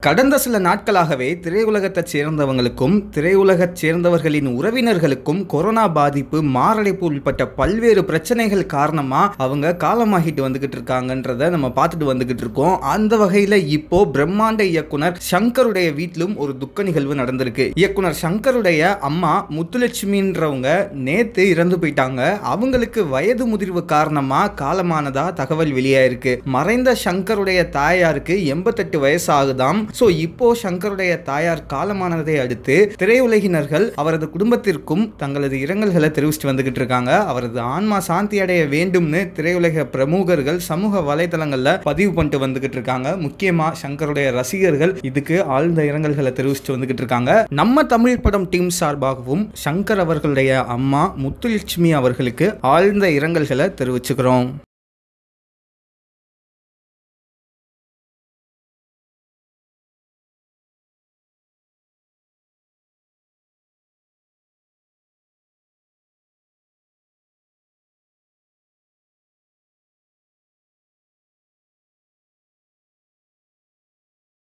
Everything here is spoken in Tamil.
கடந்த சில நாட்களாகவே திரையுலகத்தைச் சேர்ந்தவங்களுக்கும் திரையுலகச் சேர்ந்தவர்களின் உறவினர்களுக்கும் கொரோனா பாதிப்பு மாரடைப்பு உள்பட்ட பல்வேறு பிரச்சனைகள் காரணமா அவங்க காலமாகிட்டு வந்துகிட்டு இருக்காங்கன்றத நம்ம பார்த்துட்டு வந்துகிட்டு இருக்கோம் அந்த வகையில இப்போ பிரம்மாண்ட இயக்குனர் சங்கருடைய வீட்டிலும் ஒரு துக்க நிகழ்வு நடந்திருக்கு இயக்குனர் சங்கருடைய அம்மா முத்துலட்சுமின்றவங்க நேத்து இறந்து போயிட்டாங்க அவங்களுக்கு வயது முதிர்வு காரணமா காலமானதா தகவல் வெளியாயிருக்கு மறைந்த சங்கருடைய தாயாருக்கு எண்பத்தெட்டு வயசு ஆகுதாம் சோ இப்போ சங்கருடைய தாயார் காலமானதை அடுத்து திரையுலகினர்கள் அவரது குடும்பத்திற்கும் தங்களது இரங்கல்களை தெரிவிச்சுட்டு வந்துகிட்டு இருக்காங்க அவரது ஆன்மா சாந்தி அடைய வேண்டும்னு திரையுலக பிரமுகர்கள் சமூக வலைதளங்கள்ல பதிவு பண்ணிட்டு வந்துகிட்டு இருக்காங்க முக்கியமா சங்கருடைய ரசிகர்கள் இதுக்கு ஆழ்ந்த இரங்கல்களை தெரிவிச்சுட்டு வந்துகிட்டு இருக்காங்க நம்ம தமிழ் படம் டீம் சார்பாகவும் சங்கர் அவர்களுடைய அம்மா முத்துலட்சுமி அவர்களுக்கு ஆழ்ந்த இரங்கல்களை தெரிவிச்சுக்கிறோம்